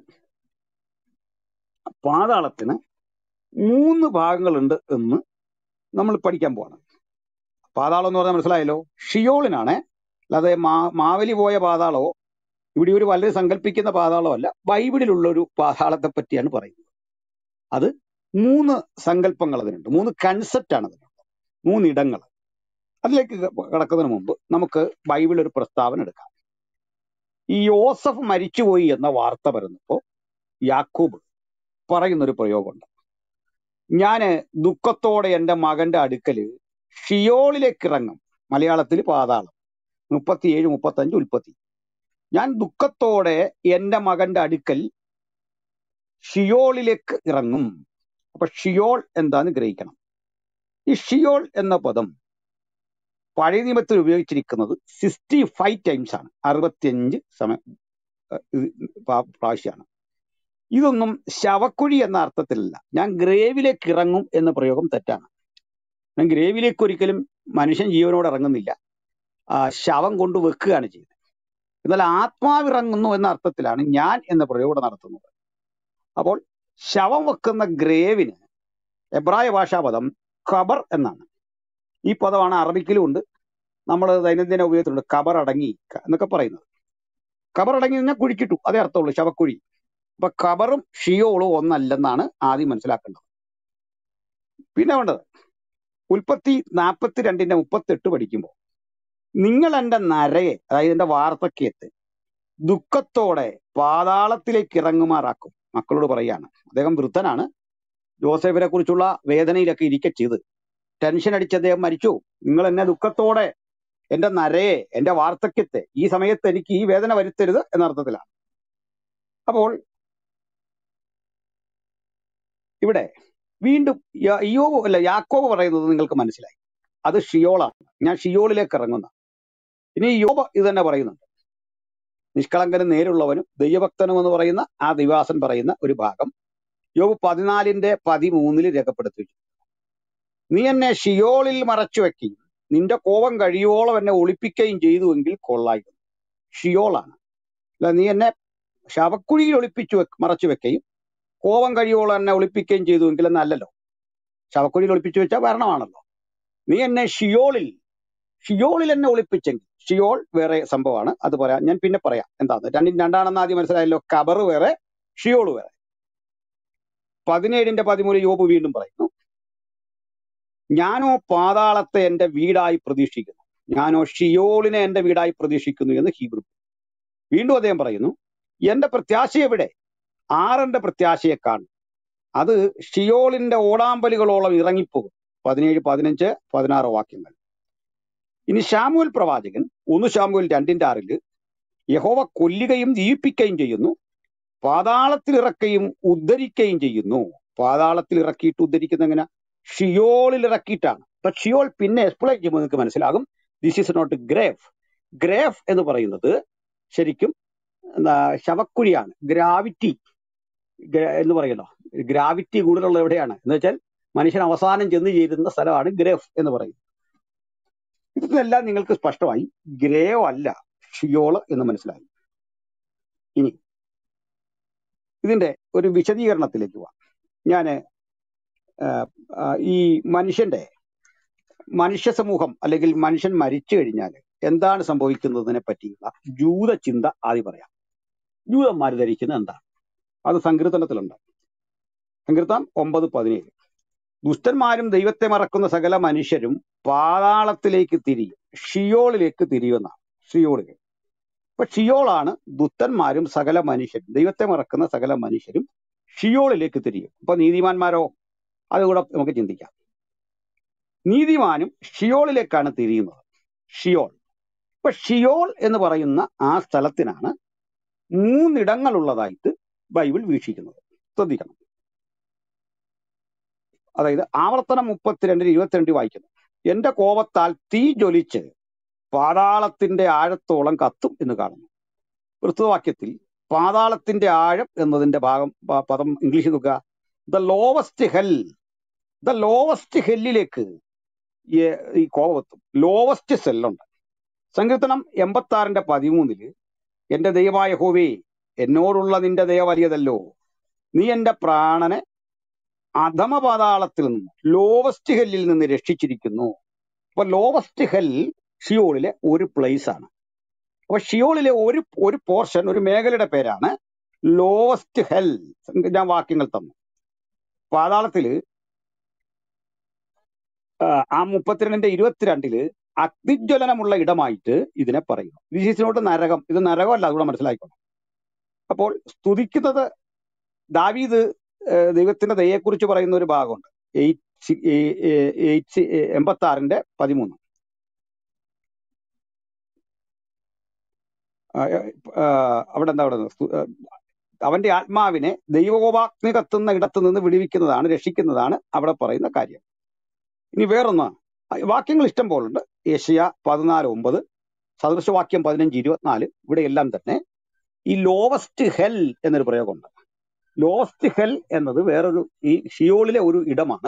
പാതാളത്തിന് മൂന്ന് ഭാഗങ്ങളുണ്ട് എന്ന് നമ്മൾ പഠിക്കാൻ പോവാണ് പാതാളം എന്ന് പറഞ്ഞാൽ മനസ്സിലായല്ലോ ഷിയോളിനാണ് അല്ലാതെ മാ മാവലി പോയ പാതാളമോ ഇവിടെ ഒരു വല്ലതും സങ്കല്പിക്കുന്ന പാതാളമല്ല ബൈബിളിലുള്ള ഒരു പാതാളത്തെ പറ്റിയാണ് പറയുന്നത് അത് മൂന്ന് സങ്കല്പങ്ങൾ അതിനുണ്ട് മൂന്ന് കൺസെപ്റ്റ് ആണ് അതിനുണ്ട് മൂന്ന് ഇടങ്ങൾ അതിലേക്ക് ക- കടക്കുന്നതിന് മുമ്പ് നമുക്ക് ബൈബിൾ ഒരു പ്രസ്താവന എടുക്കാം ഈ യോസഫ് മരിച്ചുപോയി എന്ന വാർത്ത വരുന്നപ്പോ യാക്കോബ് പറയുന്ന ഒരു പ്രയോഗമുണ്ട് ഞാന് ദുഃഖത്തോടെ എന്റെ മകന്റെ അടുക്കല് ഷിയോളിലേക്ക് ഇറങ്ങും മലയാളത്തിൽ പാതാളം മുപ്പത്തിയേഴ് മുപ്പത്തഞ്ച് ഉൽപ്പത്തി ഞാൻ ദുഃഖത്തോടെ എന്റെ മകന്റെ അടുക്കൽ ഷിയോളിലേക്ക് ഇറങ്ങും അപ്പൊ ഷിയോൾ എന്താന്ന് ഗ്രഹിക്കണം ഈ ഷിയോൾ എന്ന പദം പഴയ നിയമത്തിൽ ഉപയോഗിച്ചിരിക്കുന്നത് സിക്സ്റ്റി ഫൈവ് ടൈംസ് ആണ് അറുപത്തിയഞ്ച് സമയം പ്രാവശ്യമാണ് ഇതൊന്നും ശവക്കുഴി എന്ന അർത്ഥത്തിലല്ല ഞാൻ ഗ്രേവിലേക്ക് ഇറങ്ങും എന്ന പ്രയോഗം തെറ്റാണ് ഞാൻ ഗ്രേവിലേക്ക് ഒരിക്കലും മനുഷ്യൻ ജീവനോട് ഇറങ്ങുന്നില്ല ആ, ശവം കൊണ്ട് വെക്കുകയാണ് ചെയ്യുന്നത് എന്നാൽ ആത്മാവിറങ്ങുന്നു എന്ന അർത്ഥത്തിലാണ് ഞാൻ എന്ന പ്രയോഗം നടത്തുന്നത് അപ്പോൾ ശവം വെക്കുന്ന ഗ്രേവിന് എബ്രായ ഭാഷാപദം ഖബർ എന്നാണ് ഈ പദമാണ് അറബിക്കിലും ഉണ്ട് നമ്മൾ ദൈനംദിന ഉപയോഗത്തിലുണ്ട് ഖബർ അടങ്ങി ക- എന്നൊക്കെ പറയുന്നത് ഖബർ അടങ്ങി കഴിഞ്ഞാൽ കുഴിച്ചിട്ടു അതേ അർത്ഥമുള്ളൂ ശവക്കുഴി അപ്പൊ ഖബറും ഷിയോളും ഒന്നല്ലെന്നാണ് ആദ്യം മനസ്സിലാക്കേണ്ടത് പിന്നെ വേണ്ടത് ഉൽപ്പത്തി നാൽപ്പത്തി രണ്ടിന്റെ മുപ്പത്തെട്ട് പഠിക്കുമ്പോൾ നിങ്ങൾ എന്റെ നരയെ അതായത് എന്റെ വാർദ്ധക്യത്തെ ദുഃഖത്തോടെ പാതാളത്തിലേക്ക് ഇറങ്ങുമാറാക്കും മക്കളോട് പറയാണ് അദ്ദേഹം വൃദ്ധനാണ് ജോസഫിനെ കുറിച്ചുള്ള വേദനയിലൊക്കെ ഇരിക്കെ ചെയ്ത് ടെൻഷൻ അടിച്ച് അദ്ദേഹം മരിച്ചു നിങ്ങൾ എന്നെ ദുഃഖത്തോടെ എന്റെ നരയെ എന്റെ വാർദ്ധക്യത്തെ ഈ സമയത്ത് എനിക്ക് ഈ വേദന വരുത്തരുത് എന്ന അർത്ഥത്തിലാണ് അപ്പോൾ ഇവിടെ വീണ്ടും യ- ഇയ്യോബ് അല്ല യാക്കോബ് പറയുന്നത് നിങ്ങൾക്ക് മനസ്സിലായി അത് ഷിയോളാണ് ഞാൻ ഷിയോളിലേക്ക് ഇറങ്ങുന്ന ഇനി യോബ് ഇത് തന്നെ പറയുന്നുണ്ട് നിഷ്കളങ്കനും നേരുള്ളവനും ദൈവഭക്തനും എന്ന് പറയുന്ന ആ ദിവാസൻ പറയുന്ന ഒരു ഭാഗം യോബ് പതിനാലിന്റെ പതിമൂന്നിൽ രേഖപ്പെടുത്തി വെച്ചു നീ എന്നെ ഷിയോളിൽ മറച്ചു വെക്കുകയും നിന്റെ കോപം കഴിയോളം എന്നെ ഒളിപ്പിക്കുകയും ചെയ്തുവെങ്കിൽ കൊള്ളായിരുന്നു ഷിയോളാണ് അല്ല നീ എന്നെ ശവക്കുഴിയിൽ ഒളിപ്പിച്ചു വെക്ക് മറച്ചു വെക്കുകയും കോപം കഴിയോളം എന്നെ ഒളിപ്പിക്കുകയും ചെയ്തുവെങ്കിൽ എന്നല്ലല്ലോ ശവക്കുഴിയിൽ ഒളിപ്പിച്ചു വെച്ചാൽ ഭരണമാണല്ലോ നീ എന്നെ ഷിയോളിൽ ഷിയോളിൽ എന്നെ ഒളിപ്പിച്ചെങ്കിൽ ഷിയോൾ വേറെ സംഭവമാണ് അത് പറയാം ഞാൻ പിന്നെ പറയാം എന്താണ് രണ്ടും രണ്ടാണെന്ന് ആദ്യം മനസ്സിലായല്ലോ കബർ വേറെ ഷിയോൾ വേറെ പതിനേഴിന്റെ പതിമൂന്ന് യോബ് വീണ്ടും പറയുന്നു ഞാനോ പാതാളത്തെ എന്റെ വീടായി പ്രതീക്ഷിക്കുന്നു ഞാനോ ഷിയോളിനെ എന്റെ വീടായി പ്രതീക്ഷിക്കുന്നു എന്ന് ഹീബ്രു വീണ്ടും അദ്ദേഹം പറയുന്നു എന്റെ പ്രത്യാശ എവിടെ ആറെന്റെ പ്രത്യാശയെ കാണും അത് ഷിയോളിന്റെ ഓടാമ്പലുകളോളം ഇറങ്ങിപ്പോകും പതിനേഴ് പതിനഞ്ച് പതിനാറ് വാക്യങ്ങൾ ഇനി ശാമുവൽ പ്രവാചകൻ ഒന്ന് ശാമുവൽ രണ്ടിന്റെ ആറില് യഹോവ കൊല്ലുകയും ജീവിപ്പിക്കുകയും ചെയ്യുന്നു പാതാളത്തിൽ ഇറക്കുകയും ഉദ്ധരിക്കുകയും ചെയ്യുന്നു പാതാളത്തിൽ ഇറക്കിയിട്ട് ഉദ്ധരിക്കുന്ന എങ്ങനെ ഷിയോളിൽ ഇറക്കിയിട്ടാണ് അപ്പൊ ഷിയോൾ പിന്നെ എക്സ്പ്ലെയിൻ ചെയ്യുമ്പോൾ നിങ്ങൾക്ക് മനസ്സിലാകും this is not grief grief എന്ന് പറയുന്നത് ശരിക്കും എന്താ ശവക്കുഴിയാണ് ഗ്രാവിറ്റി എന്ന് പറയുന്നു ഗ്രാവിറ്റി കൂടുതലുള്ള എവിടെയാണ് എന്ന് വെച്ചാൽ മനുഷ്യൻ അവസാനം ചെന്ന് ചേരുന്ന സ്ഥലമാണ് ഗ്രേഫ് എന്ന് പറയുന്നത് ഇതെല്ലാം നിങ്ങൾക്ക് സ്പഷ്ടമായി ഗ്രേവ് അല്ല ഷിയോള് എന്ന് മനസ്സിലായി ഇനി ഇതിന്റെ ഒരു വിശദീകരണത്തിലേക്ക് പോവാം ഞാന് ആഹ്, ആഹ്, ഈ മനുഷ്യന്റെ മനുഷ്യ സമൂഹം അല്ലെങ്കിൽ മനുഷ്യൻ മരിച്ചു കഴിഞ്ഞാൽ എന്താണ് സംഭവിക്കുന്നതിനെ പറ്റിയുള്ള ജൂത ചിന്ത ആദ്യം പറയാം ജൂതന്മാർ ധരിക്കുന്നത് എന്താണ് അത് സങ്കീർത്തനത്തിലുണ്ട് സങ്കീർത്തനം ഒമ്പത് പതിനേഴ് ദുഷ്ടന്മാരും ദൈവത്തെ മറക്കുന്ന സകല മനുഷ്യരും പാതാളത്തിലേക്ക് തിരിയും ഷിയോളിലേക്ക് തിരിയുമെന്നാണ് ഷിയോളിൽ അപ്പൊ ഷിയോളാണ് ദുഷ്ടന്മാരും സകല മനുഷ്യരും ദൈവത്തെ മറക്കുന്ന സകല മനുഷ്യരും ഷിയോളിലേക്ക് തിരിയും അപ്പൊ നീതിമാന്മാരോ അതുകൂടെ നമുക്ക് ചിന്തിക്കാം നീതിമാനും ഷിയോളിലേക്കാണ് തിരിയുന്നത് ഷിയോൾ ഇപ്പൊ ഷിയോൾ എന്ന് പറയുന്ന ആ സ്ഥലത്തിനാണ് മൂന്നിടങ്ങളുള്ളതായിട്ട് ബൈബിൾ വീക്ഷിക്കുന്നത് ശ്രദ്ധിക്കണം അതായത് ആവർത്തനം മുപ്പത്തിരണ്ടിന് ഇരുപത്തിരണ്ടിൽ വായിക്കുന്നു എന്റെ കോപത്താൽ തീ ജ്വലിച്ച് പാതാളത്തിന്റെ ആഴത്തോളം കത്തും എന്ന് കാണുന്നു വൃത്തവാക്യത്തിൽ പാതാളത്തിന്റെ ആഴം എന്നതിന്റെ ഭാഗം പ- പദം ഇംഗ്ലീഷിൽ നോക്കുക the lowest hell the lowest ഹെല്ലിലേക്ക് ഈ- ഈ കോപത്തും ലോവസ്റ്റ് സെല്ലുണ്ട് സങ്കീർത്തനം എൺപത്തി ആറിന്റെ പതിമൂന്നില് എന്റെ ദൈവമായ ഹോവേ എന്നോടുള്ള നിന്റെ ദയ വലിയതല്ലോ നീ എന്റെ പ്രാണനെ അധമപാതാളത്തിൽ നിന്ന് ലോവസ്റ്റ് ഹെല്ലിൽ നിന്ന് രക്ഷിച്ചിരിക്കുന്നു അപ്പൊ ലോവസ്റ്റ് ഹെൽ ഷിയോളിലെ ഒരു പ്ലേസ് ആണ് അപ്പൊ ഷിയോളിലെ ഒരു ഒരു പോർഷൻ ഒരു മേഖലയുടെ പേരാണ് ലോവസ്റ്റ് ഹെൽ ഞാൻ വാക്യങ്ങൾ തന്നു പാതാളത്തില് ആ, ആ മുപ്പത്തിരണ്ടിന്റെ ഇരുപത്തിരണ്ടില് അഗ്നിജ്വലനമുള്ള ഇടമായിട്ട് ഇതിനെ പറയുന്നു വിശേഷിനോട്ട് നരകം ഇത് നരകമല്ല അതുകൂടെ മനസ്സിലാക്കണം അപ്പോൾ സ്തുതിക്കുന്നത് ദാവീദ് ഏഹ്, ദൈവത്തിന്റെ ദയെക്കുറിച്ച് പറയുന്ന ഒരു ഭാഗമുണ്ട് എയ്റ്റ് എൺപത്തി ആറിന്റെ പതിമൂന്ന് ആ, ആ, അവിടെ എന്താ അവിടെ സ്തു- ആ, അവന്റെ ആത്മാവിനെ ദൈവകോപാഗ്നി കത്തുന്ന ഇടത്ത് നിന്ന് വിടുവിക്കുന്നതാണ് രക്ഷിക്കുന്നതാണ് അവിടെ പറയുന്ന കാര്യം ഇനി വേറൊന്ന് വാക്യങ്ങൾ ഇഷ്ടം പോലുണ്ട് ഏഷ്യ പതിനാല് ഒമ്പത് സദൃശവാക്യം പതിനഞ്ച് ഇരുപത്തിനാല് ഇവിടെ എല്ലാം തന്നെ ഈ ലോവസ്റ്റ് ഹെൽ എന്നൊരു പ്രയോഗമുണ്ട് ലോവസ്റ്റ് ഹെൽ എന്നത് വേറൊരു ഈ ഷിയോളിലെ ഒരു ഇടമാണ്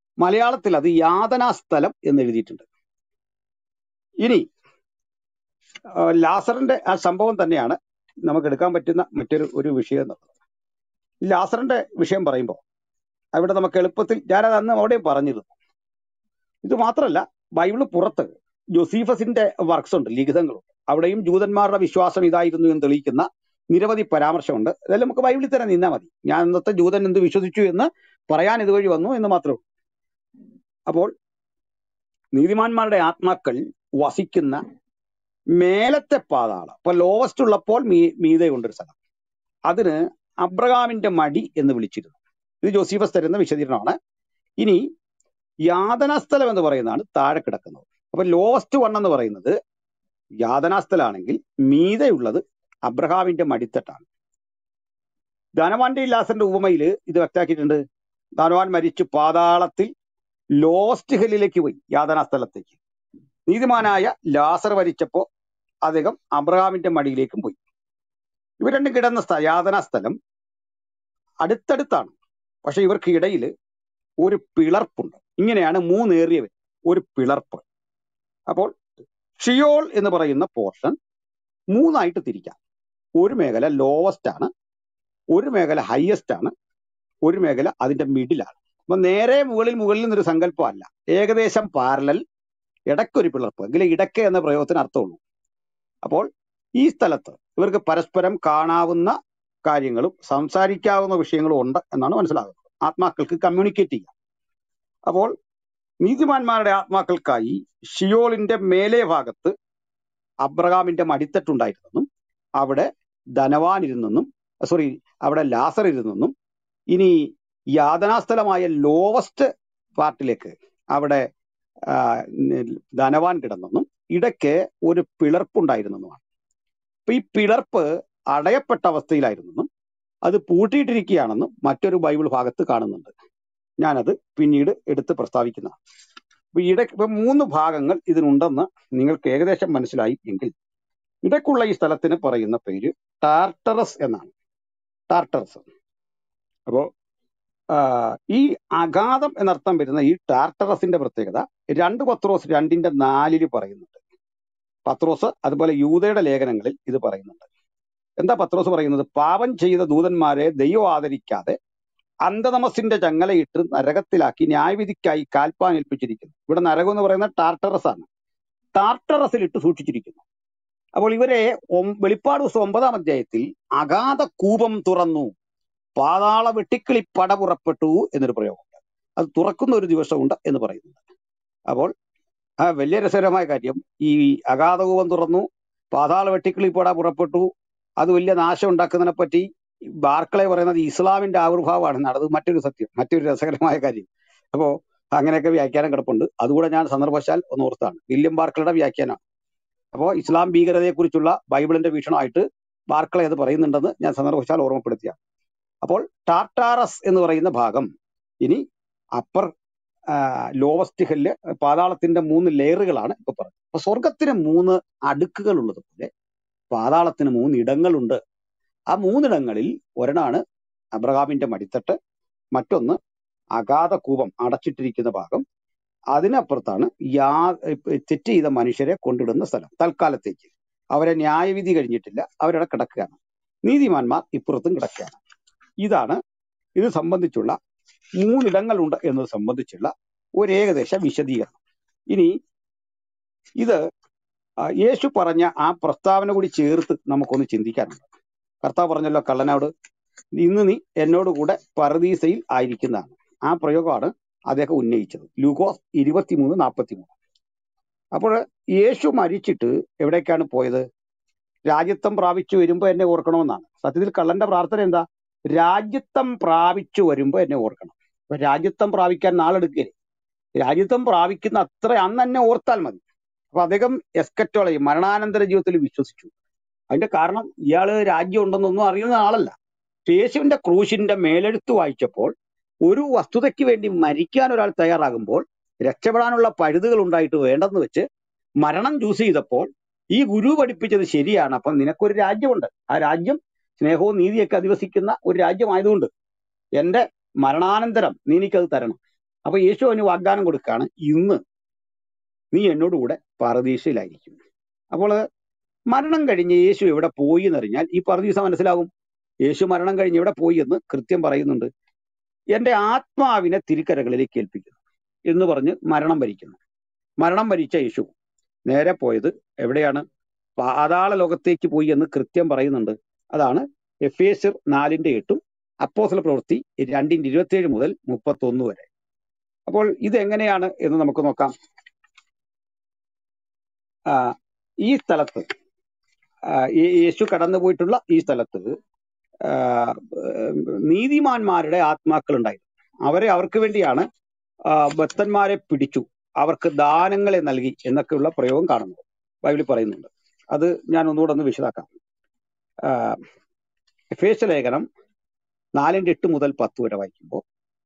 മലയാളത്തിൽ അത് യാതനാ സ്ഥലം എന്ന് എഴുതിയിട്ടുണ്ട് ഇനി ആ, ലാസറിന്റെ ആ സംഭവം തന്നെയാണ് നമുക്ക് എടുക്കാൻ പറ്റുന്ന മറ്റൊരു ഒരു വിഷയം എന്നുള്ളത് ഈ ലാസറിന്റെ വിഷയം പറയുമ്പോൾ അവിടെ നമുക്ക് എളുപ്പത്തിൽ ഞാനത് അന്ന് അവിടെയും പറഞ്ഞിരുന്നു ഇത് മാത്രമല്ല ബൈബിള് പുറത്ത് ജോസീഫസിന്റെ വർക്ക്സ് ഉണ്ട് ലിഖിതങ്ങളുണ്ട് അവിടെയും ജൂതന്മാരുടെ വിശ്വാസം ഇതായിരുന്നു എന്ന് തെളിയിക്കുന്ന നിരവധി പരാമർശമുണ്ട് അതെല്ലാം നമുക്ക് ബൈബിളിൽ തന്നെ നിന്നാൽ മതി ഞാൻ ഇന്നത്തെ ജൂതൻ എന്ത് വിശ്വസിച്ചു എന്ന് പറയാൻ ഇതുവഴി വന്നു എന്ന് മാത്രമേ ഉള്ളൂ അപ്പോൾ നീതിമാന്മാരുടെ ആത്മാക്കൾ വസിക്കുന്ന മേലത്തെ പാതാളം അപ്പൊ ലോവസ്റ്റ് ഉള്ളപ്പോൾ മീ മീതെ കൊണ്ടൊരു സ്ഥലം അതിന് അബ്രഹാമിന്റെ മടി എന്ന് വിളിച്ചിരുന്നു ഇത് ജോസീഫസ് തരുന്ന വിശദീകരണമാണ് ഇനി യാതനാസ്ഥലം എന്ന് പറയുന്നതാണ് താഴെ കിടക്കുന്നത് അപ്പൊ ലോവസ്റ്റ് വൺ എന്ന് പറയുന്നത് യാതനാസ്ഥലാണെങ്കിൽ മീതെയുള്ളത് അബ്രഹാമിന്റെ മടിത്തട്ടാണ് ധനവാന്റെ ലാസറിന്റെ ഉപമയിൽ ഇത് വ്യക്തമാക്കിയിട്ടുണ്ട് ധനവാൻ മരിച്ചു പാതാളത്തിൽ ലോസ്റ്റ് ഹില്ലിലേക്ക് പോയി യാതനാസ്ഥലത്തേക്ക് നീതിമാനായ ലാസർ മരിച്ചപ്പോ അദ്ദേഹം അബ്രഹാമിന്റെ മടിയിലേക്കും പോയി ഇവർ രണ്ടും കിടന്ന സ്ഥ യാതനാ സ്ഥലം അടുത്തടുത്താണ് പക്ഷെ ഇവർക്ക് ഇടയിൽ ഒരു പിളർപ്പുണ്ട് ഇങ്ങനെയാണ് മൂന്നേറിയവർ ഒരു പിളർപ്പ് അപ്പോൾ ഷിയോൾ എന്ന് പറയുന്ന പോർഷൻ മൂന്നായിട്ട് തിരിക്കാം ഒരു മേഖല ലോവസ്റ്റ് ആണ് ഒരു മേഖല ഹയസ്റ്റ് ആണ് ഒരു മേഖല അതിന്റെ മിഡിലാണ് അപ്പൊ നേരെ മുകളിൽ മുകളിൽ നിന്നൊരു സങ്കല്പമല്ല ഏകദേശം പാരലൽ ഇടയ്ക്കൊരു പിളർപ്പ് എങ്കിലും ഇടയ്ക്ക് എന്ന പ്രയോഗത്തിന് അർത്ഥമുള്ളൂ അപ്പോൾ ഈ സ്ഥലത്ത് ഇവർക്ക് പരസ്പരം കാണാവുന്ന കാര്യങ്ങളും സംസാരിക്കാവുന്ന വിഷയങ്ങളും ഉണ്ട് എന്നാണ് മനസ്സിലാകുന്നത് ആത്മാക്കൾക്ക് കമ്മ്യൂണിക്കേറ്റ് ചെയ്യാം അപ്പോൾ നീതിമാന്മാരുടെ ആത്മാക്കൾക്കായി ഷിയോളിന്റെ മേലേ ഭാഗത്ത് അബ്രഹാമിന്റെ മടിത്തട്ടുണ്ടായിരുന്നെന്നും അവിടെ ധനവാൻ ഇരുന്നെന്നും സോറി അവിടെ ലാസർ ഇരുന്നെന്നും ഇനി യാതനാസ്ഥലമായ ലോവസ്റ്റ് പാർട്ടിലേക്ക് അവിടെ ആ, ന- ധനവാൻ കിടന്നെന്നും ഇടയ്ക്ക് ഒരു പിളർപ്പുണ്ടായിരുന്നെന്നുമാണ് അപ്പൊ ഈ പിളർപ്പ് അടയപ്പെട്ട അവസ്ഥയിലായിരുന്നെന്നും അത് പൂട്ടിയിട്ടിരിക്കുകയാണെന്നും മറ്റൊരു ബൈബിൾ ഭാഗത്ത് കാണുന്നുണ്ട് ഞാനത് പിന്നീട് എടുത്ത് പ്രസ്താവിക്കുന്നതാണ് അപ്പൊ ഇട ഇപ്പൊ മൂന്ന് ഭാഗങ്ങൾ ഇതിനുണ്ടെന്ന് നിങ്ങൾക്ക് ഏകദേശം മനസ്സിലായി എങ്കിൽ ഇടയ്ക്കുള്ള ഈ സ്ഥലത്തിന് പറയുന്ന പേര് ടാർട്ടറസ് എന്നാണ് ടാർട്ടറസ് അപ്പോ ആ, ഈ അഗാധം എന്നർത്ഥം വരുന്ന ഈ ടാർട്ടറസിന്റെ പ്രത്യേകത രണ്ട് പത്രോസ് രണ്ടിന്റെ നാലില് പറയുന്നുണ്ട് പത്രോസ് അതുപോലെ യൂതയുടെ ലേഖനങ്ങളിൽ ഇത് പറയുന്നുണ്ട് എന്താ പത്രോസ് പറയുന്നത് പാപം ചെയ്ത ദൂതന്മാരെ ദൈവം ആദരിക്കാതെ അന്ധതമസിന്റെ ചങ്ങലയിട്ട് നരകത്തിലാക്കി ന്യായവിധിക്കായി കാൽപ്പാൻ ഏൽപ്പിച്ചിരിക്കുന്നു ഇവിടെ നരകം എന്ന് പറയുന്നത് ടാർട്ടറസ് ആണ് ടാർട്ടറസിൽ ഇട്ട് സൂക്ഷിച്ചിരിക്കുന്നു അപ്പോൾ ഇവരെ ഒം- വെളിപ്പാട് ദിവസം ഒമ്പതാം അധ്യായത്തിൽ അഗാധ കൂപം തുറന്നു പാതാള വെട്ടിക്കിളി പട പുറപ്പെട്ടു എന്നൊരു പ്രയോഗമുണ്ട് അത് തുറക്കുന്ന ഒരു ദിവസമുണ്ട് എന്ന് പറയുന്നുണ്ട് അപ്പോൾ ആ വലിയ രസകരമായ കാര്യം ഈ അഗാധകൂപം തുറന്നു പാതാള വെട്ടിക്കിളി പട പുറപ്പെട്ടു അത് വലിയ നാശം ഉണ്ടാക്കുന്നതിനെ പറ്റി ബാർക്കളെ പറയുന്നത് ഇസ്ലാമിന്റെ ആവിർഭാവമാണ് അത് മറ്റൊരു സത്യം മറ്റൊരു രസകരമായ കാര്യം അപ്പോ അങ്ങനെയൊക്കെ വ്യാഖ്യാനം കിടപ്പുണ്ട് അതുകൂടെ ഞാൻ സന്ദർഭവശാൽ ഒന്ന് ഓർത്താണ് വില്യം ബാർക്കളുടെ വ്യാഖ്യാനം അപ്പോൾ ഇസ്ലാം ഭീകരതയെക്കുറിച്ചുള്ള ബൈബിളിന്റെ വീക്ഷണമായിട്ട് ബാർക്കളെ അത് പറയുന്നുണ്ടെന്ന് ഞാൻ സന്ദർഭവശാൽ ഓർമ്മപ്പെടുത്തിയ അപ്പോൾ ടാർട്ടാറസ് എന്ന് പറയുന്ന ഭാഗം ഇനി അപ്പർ ലോവസ്റ്റ് ഹില്ല് പാതാളത്തിന്റെ മൂന്ന് ലെയറുകളാണ് ഇപ്പൊ പറഞ്ഞത് അപ്പൊ സ്വർഗത്തിന് മൂന്ന് അടുക്കുകൾ ഉള്ളതുപോലെ പാതാളത്തിന് മൂന്ന് ഇടങ്ങളുണ്ട് ആ മൂന്നിടങ്ങളിൽ ഒരെണ്ണാണ് അബ്രഹാമിന്റെ മടിത്തട്ട് മറ്റൊന്ന് അഗാധ കൂപം അടച്ചിട്ടിരിക്കുന്ന ഭാഗം അതിനപ്പുറത്താണ് യാ തെറ്റ് ചെയ്ത മനുഷ്യരെ കൊണ്ടിടുന്ന സ്ഥലം തൽക്കാലത്തേക്ക് അവരെ ന്യായവിധി കഴിഞ്ഞിട്ടില്ല അവരവിടെ കിടക്കുകയാണ് നീതിമാന്മാർ ഇപ്പുറത്തും കിടക്കുകയാണ് ഇതാണ് ഇത് സംബന്ധിച്ചുള്ള മൂന്നിടങ്ങളുണ്ട് എന്നത് സംബന്ധിച്ചുള്ള ഒരു ഏകദേശ വിശദീകരണം ഇനി ഇത് ആ, യേശു പറഞ്ഞ ആ പ്രസ്താവന കൂടി ചേർത്ത് നമുക്കൊന്ന് ചിന്തിക്കാനുണ്ട് കർത്താവ് പറഞ്ഞല്ലോ കള്ളനോട് ഇന്ന് നീ എന്നോട് കൂടെ പരദീസയിൽ ആയിരിക്കുന്നതാണ് ആ പ്രയോഗമാണ് അദ്ദേഹം ഉന്നയിച്ചത് ലൂക്കോസ് ഇരുപത്തിമൂന്ന് നാൽപ്പത്തിമൂന്ന് അപ്പോൾ യേശു മരിച്ചിട്ട് എവിടേക്കാണ് പോയത് രാജ്യത്വം പ്രാപിച്ചു വരുമ്പോ എന്നെ ഓർക്കണമെന്നാണ് സത്യത്തിൽ കള്ളന്റെ പ്രാർത്ഥന എന്താ രാജ്യത്വം പ്രാപിച്ചു വരുമ്പോ എന്നെ ഓർക്കണം അപ്പൊ രാജ്യത്വം പ്രാപിക്കാൻ നാളെടുക്കരുത് രാജ്യത്വം പ്രാപിക്കുന്ന അത്ര അന്ന് എന്നെ ഓർത്താൽ മതി അപ്പൊ അദ്ദേഹം എസ്കറ്റോളജി മരണാനന്തര ജീവിതത്തിൽ വിശ്വസിച്ചു അതിന്റെ കാരണം ഇയാള് രാജ്യം ഉണ്ടെന്നൊന്നും അറിയുന്ന ആളല്ല പക്ഷേ യേശുവിന്റെ ക്രൂശിന്റെ മേലെഴുത്ത് വായിച്ചപ്പോൾ ഒരു വസ്തുതയ്ക്ക് വേണ്ടി മരിക്കാൻ ഒരാൾ തയ്യാറാകുമ്പോൾ രക്ഷപ്പെടാനുള്ള പഴുതുകൾ ഉണ്ടായിട്ട് വേണ്ടെന്ന് വെച്ച് മരണം ചൂസ് ചെയ്തപ്പോൾ ഈ ഗുരു പഠിപ്പിച്ചത് ശരിയാണ് അപ്പം നിനക്കൊരു രാജ്യമുണ്ട് ആ രാജ്യം സ്നേഹവും നീതിയൊക്കെ അധിവസിക്കുന്ന ഒരു രാജ്യമായതുകൊണ്ട് എന്റെ മരണാനന്തരം നീ എനിക്കത് തരണം അപ്പൊ യേശു അവന് വാഗ്ദാനം കൊടുക്കുകയാണ് ഇന്ന് നീ എന്നോട് കൂടെ പാറദീശയിലായിരിക്കും അപ്പോൾ മരണം കഴിഞ്ഞ് യേശു എവിടെ പോയി എന്നറിഞ്ഞാൽ ഈ പറഞ്ഞ ദിവസം മനസ്സിലാവും യേശു മരണം കഴിഞ്ഞ് എവിടെ പോയി എന്ന് കൃത്യം പറയുന്നുണ്ട് എന്റെ ആത്മാവിനെ തിരിക്കരകളിലേക്ക് ഏൽപ്പിക്കുന്നു എന്ന് പറഞ്ഞ് മരണം ഭരിക്കുന്നു മരണം ഭരിച്ച യേശു നേരെ പോയത് എവിടെയാണ് പാതാള ലോകത്തേക്ക് പോയി എന്ന് കൃത്യം പറയുന്നുണ്ട് അതാണ് എഫ് എസ് നാലിന്റെ എട്ടും അപ്പോസല പ്രവൃത്തി രണ്ടിന്റെ ഇരുപത്തിയേഴ് മുതൽ മുപ്പത്തൊന്ന് വരെ അപ്പോൾ ഇത് എങ്ങനെയാണ് എന്ന് നമുക്ക് നോക്കാം ആ, ഈ സ്ഥലത്ത് ആ, ഈ- യേശു കടന്നു പോയിട്ടുള്ള ഈ സ്ഥലത്ത് ആ, ഉം, നീതിമാന്മാരുടെ ആത്മാക്കൾ ഉണ്ടായിരുന്നു അവരെ അവർക്ക് വേണ്ടിയാണ് ആ, ബദ്ധന്മാരെ പിടിച്ചു അവർക്ക് ദാനങ്ങളെ നൽകി എന്നൊക്കെയുള്ള പ്രയോഗം കാണുന്നത് ബൈബിളിൽ പറയുന്നുണ്ട് അത് ഞാൻ ഒന്നുകൂടെ ഒന്ന് വിശദാക്കാം ആ, എഫേസ്യ ലേഖനം നാലിന്റെ എട്ട് മുതൽ പത്ത് വരെ വായിക്കുമ്പോൾ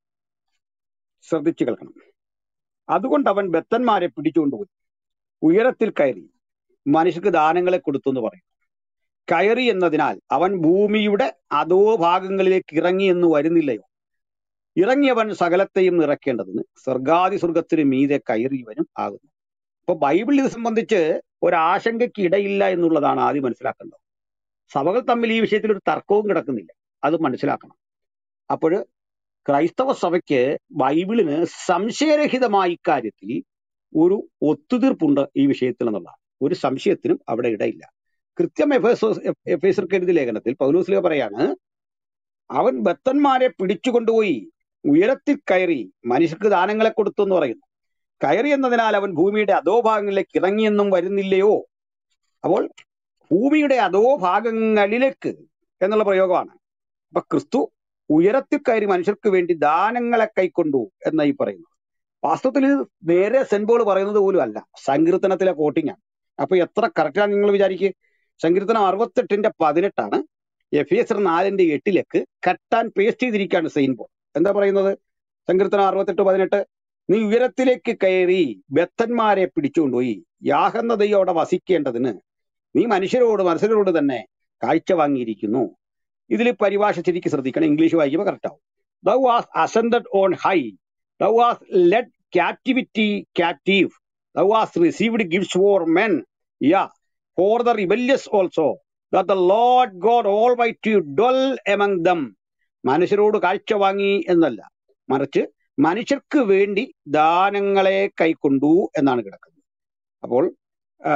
ശ്രദ്ധിച്ചു കേൾക്കണം അതുകൊണ്ട് അവൻ ബദ്ധന്മാരെ പിടിച്ചുകൊണ്ടുപോയി ഉയരത്തിൽ കയറി മനുഷ്യർക്ക് ദാനങ്ങളെ കൊടുത്തു എന്ന് പറയും കയറി എന്നതിനാൽ അവൻ ഭൂമിയുടെ അധോ ഭാഗങ്ങളിലേക്ക് ഇറങ്ങി എന്ന് വരുന്നില്ലയോ ഇറങ്ങിയവൻ സകലത്തെയും നിറയ്ക്കേണ്ടതിന് സ്വർഗാദി സ്വർഗത്തിന് മീതെ കയറിയവനും ആകുന്നു അപ്പൊ ബൈബിൾ ഇത് സംബന്ധിച്ച് ഒരാശങ്കയ്ക്ക് ഇടയില്ല എന്നുള്ളതാണ് ആദ്യം മനസ്സിലാക്കേണ്ടത് സഭകൾ തമ്മിൽ ഈ വിഷയത്തിൽ ഒരു തർക്കവും കിടക്കുന്നില്ല അത് മനസ്സിലാക്കണം അപ്പോൾ ക്രൈസ്തവ സഭയ്ക്ക് ബൈബിളിന് സംശയരഹിതമായ ഇക്കാര്യത്തിൽ ഒരു ഒത്തുതീർപ്പുണ്ട് ഈ വിഷയത്തിൽ എന്നുള്ളതാണ് ഒരു സംശയത്തിനും അവിടെ ഇടയില്ല കൃത്യം എഫേസർക്ക് എഴുതിയ ലേഖനത്തിൽ പൗലൂസ്ലിക പറയാണ് അവൻ ബത്തന്മാരെ പിടിച്ചുകൊണ്ടുപോയി ഉയരത്തിൽ കയറി മനുഷ്യർക്ക് ദാനങ്ങളെ കൊടുത്തു എന്ന് പറയുന്നു കയറി എന്നതിനാൽ അവൻ ഭൂമിയുടെ അധോഭാഗങ്ങളിലേക്ക് ഇറങ്ങിയെന്നും വരുന്നില്ലയോ അപ്പോൾ ഭൂമിയുടെ അധോഭാഗങ്ങളിലേക്ക് എന്നുള്ള പ്രയോഗമാണ് അപ്പൊ ക്രിസ്തു ഉയരത്തിൽ കയറി മനുഷ്യർക്ക് വേണ്ടി ദാനങ്ങളെ കൈക്കൊണ്ടു എന്നാ ഈ പറയുന്നത് വാസ്തവത്തിൽ ഇത് നേരെ സെൻപോൾ പറയുന്നത് പോലും അല്ല സങ്കീർത്തനത്തിലെ കോട്ടിംഗ് ആണ് അപ്പൊ എത്ര കറക്റ്റാണ് നിങ്ങൾ വിചാരിക്കുക സങ്കീർത്തനം അറുപത്തെട്ടിന്റെ പതിനെട്ടാണ് എഫ് എസ് നാലിന്റെ എട്ടിലേക്ക് കട്ട് ആൻഡ് പേസ്റ്റ് ചെയ്തിരിക്കുകയാണ് സെയിൻ പോൾ എന്താ പറയുന്നത് സങ്കീർത്തനം അറുപത്തെട്ട് പതിനെട്ട് നീ ഉയരത്തിലേക്ക് കയറി ബദ്ധന്മാരെ പിടിച്ചുകൊണ്ടുപോയി യാഹന്നതയോ അവിടെ വസിക്കേണ്ടതിന് നീ മനുഷ്യരോട് മനുഷ്യരോട് തന്നെ കാഴ്ച വാങ്ങിയിരിക്കുന്നു ഇതിൽ പരിഭാഷ ശരിക്കും ശ്രദ്ധിക്കണം ഇംഗ്ലീഷ് വായിക്കുമ്പോൾ കറക്റ്റ് ആവും thou was ascended on high thou was led captivity captive thou was received gifts for men yea for the rebellious also that the Lord God Almighty dwell among them മനുഷ്യരോട് കാഴ്ച വാങ്ങി എന്നല്ല മറിച്ച് മനുഷ്യർക്ക് വേണ്ടി ദാനങ്ങളെ കൈക്കൊണ്ടു എന്നാണ് കിടക്കുന്നത് അപ്പോൾ ആ,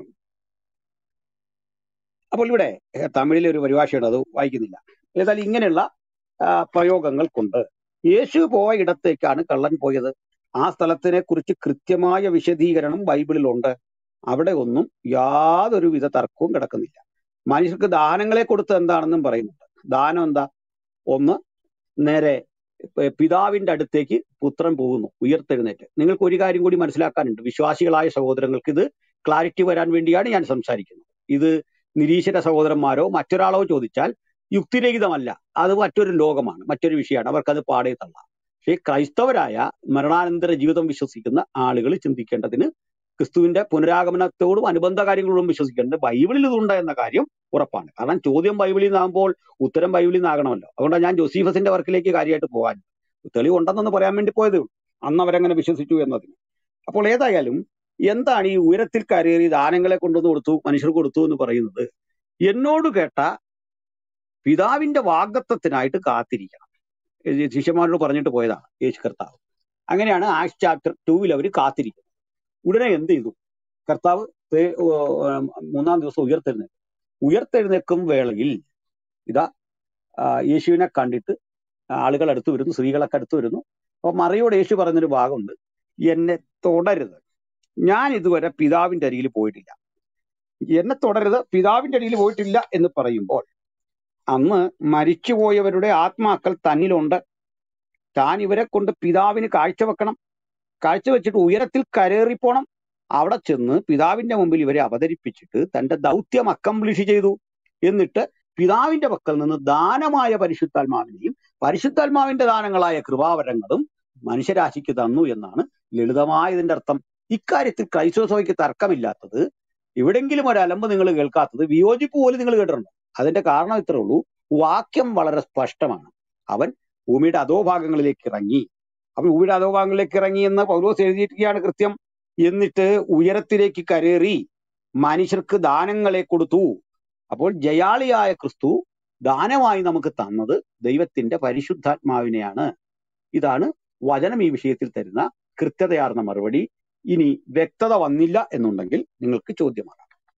അപ്പോൾ ഇവിടെ ഏഹ്, തമിഴിലെ ഒരു പരിഭാഷയാണ് അത് വായിക്കുന്നില്ല ഏതായാലും ഇങ്ങനെയുള്ള ആ, പ്രയോഗങ്ങൾ കൊണ്ട് യേശു പോയ ഇടത്തേക്കാണ് കള്ളൻ പോയത് ആ സ്ഥലത്തിനെ കുറിച്ച് കൃത്യമായ വിശദീകരണം ബൈബിളിലുണ്ട് അവിടെ ഒന്നും യാതൊരു വിധ തർക്കവും കിടക്കുന്നില്ല മനുഷ്യർക്ക് ദാനങ്ങളെ കൊടുത്ത് എന്താണെന്നും പറയുന്നുണ്ട് ദാനം എന്താ ഒന്ന് നേരെ പ- പിതാവിന്റെ അടുത്തേക്ക് പുത്രൻ പോകുന്നു ഉയർത്തെഴുന്നേറ്റ് നിങ്ങൾക്ക് ഒരു കാര്യം കൂടി മനസ്സിലാക്കാനുണ്ട് വിശ്വാസികളായ സഹോദരങ്ങൾക്ക് ഇത് ക്ലാരിറ്റി വരാൻ വേണ്ടിയാണ് ഞാൻ സംസാരിക്കുന്നത് ഇത് നിരീശ്വര സഹോദരന്മാരോ മറ്റൊരാളോ ചോദിച്ചാൽ യുക്തിരഹിതമല്ല അത് മറ്റൊരു ലോകമാണ് മറ്റൊരു വിഷയമാണ് അവർക്കത് പാടേ തള്ളാം പക്ഷേ ക്രൈസ്തവരായ മരണാനന്തര ജീവിതം വിശ്വസിക്കുന്ന ആളുകൾ ചിന്തിക്കേണ്ടതിന് ക്രിസ്തുവിന്റെ പുനരാഗമനത്തോടും അനുബന്ധ കാര്യങ്ങളോടും വിശ്വസിക്കേണ്ടത് ബൈബിളിൽ ഇതുണ്ട് എന്ന കാര്യം ഉറപ്പാണ് കാരണം ചോദ്യം ബൈബിളിൽ നിന്നാകുമ്പോൾ ഉത്തരം ബൈബിളിൽ നിന്നാകണമല്ലോ അതുകൊണ്ടാണ് ഞാൻ ജോസീഫസിന്റെ വർക്കിലേക്ക് കാര്യമായിട്ട് പോകാൻ തെളിവുണ്ടെന്നൊന്ന് പറയാൻ വേണ്ടി പോയതേ ഉള്ളൂ അന്ന് അവരങ്ങനെ വിശ്വസിച്ചു എന്നതിന് അപ്പോൾ ഏതായാലും എന്താണ് ഈ ഉയരത്തിൽ കയറി ദാനങ്ങളെ കൊണ്ടുവന്ന് കൊടുത്തു മനുഷ്യർ കൊടുത്തു എന്ന് പറയുന്നത് എന്നോട് കേട്ട പിതാവിന്റെ വാഗ്ദത്തത്തിനായിട്ട് കാത്തിരിക്കണം ഇത് ശിഷ്യന്മാരോട് പറഞ്ഞിട്ട് പോയതാണ് യേശു കർത്താവ് അങ്ങനെയാണ് ആക്സ് ചാപ്റ്റർ ടൂവിൽ അവർ കാത്തിരിക്കുന്നത് ഉടനെ എന്ത് ചെയ്തു കർത്താവ് തേ- ഓ, ഉം, മൂന്നാം ദിവസം ഉയർത്തെഴുന്നേൽക്കും ഉയർത്തെഴുന്നേൽക്കും വേളയിൽ ഇതാ ആ, യേശുവിനെ കണ്ടിട്ട് ആളുകൾ അടുത്ത് വരുന്നു സ്ത്രീകളൊക്കെ അടുത്ത് വരുന്നു അപ്പൊ മറിയോട് യേശു പറഞ്ഞൊരു ഭാഗമുണ്ട് എന്നെ തുടരുത് ഞാൻ ഇതുവരെ പിതാവിന്റെ അരികിൽ പോയിട്ടില്ല എന്നെ തുടരുത് പിതാവിന്റെ അരികിൽ പോയിട്ടില്ല എന്ന് പറയുമ്പോൾ അന്ന് മരിച്ചുപോയവരുടെ ആത്മാക്കൾ തന്നിലുണ്ട് താൻ ഇവരെ കൊണ്ട് പിതാവിന് കാഴ്ചവെക്കണം കാഴ്ചവെച്ചിട്ട് ഉയരത്തിൽ കരേറിപ്പോണം അവിടെ ചെന്ന് പിതാവിന്റെ മുമ്പിൽ ഇവരെ അവതരിപ്പിച്ചിട്ട് തന്റെ ദൗത്യം അക്കംപ്ലിഷ് ചെയ്തു എന്നിട്ട് പിതാവിന്റെ പക്കൽ നിന്ന് ദാനമായ പരിശുദ്ധാത്മാവിനെയും പരിശുദ്ധാത്മാവിന്റെ ദാനങ്ങളായ കൃപാവരങ്ങളും മനുഷ്യരാശിക്ക് തന്നു എന്നാണ് ലളിതമായ ഇതിന്റെ അർത്ഥം ഇക്കാര്യത്തിൽ ക്രൈസ്തവ സഭയ്ക്ക് തർക്കമില്ലാത്തത് എവിടെങ്കിലും ഒരു അലമ്പ് നിങ്ങൾ കേൾക്കാത്തത് വിയോജിപ്പ് പോലും നിങ്ങൾ കേട്ടിട്ടുണ്ടോ അതിന്റെ കാരണം ഇത്രേ ഉള്ളൂ വാക്യം വളരെ സ്പഷ്ടമാണ് അവൻ ഭൂമിയുടെ അധോഭാഗങ്ങളിലേക്ക് ഇറങ്ങി അവൻ ഭൂമിയുടെ അധോഭാഗങ്ങളിലേക്ക് ഇറങ്ങി എന്ന് പൗലോസ് എഴുതിയിരിക്കുകയാണ് കൃത്യം എന്നിട്ട് ഉയരത്തിലേക്ക് കരേറി മനുഷ്യർക്ക് ദാനങ്ങളെ കൊടുത്തു അപ്പോൾ ജയാളിയായ ക്രിസ്തു ദാനമായി നമുക്ക് തന്നത് ദൈവത്തിന്റെ പരിശുദ്ധാത്മാവിനെയാണ് ഇതാണ് വചനം ഈ വിഷയത്തിൽ തരുന്ന കൃത്യതയാർന്ന മറുപടി ഇനി വ്യക്തത വന്നില്ല എന്നുണ്ടെങ്കിൽ നിങ്ങൾക്ക് ചോദ്യമാണ്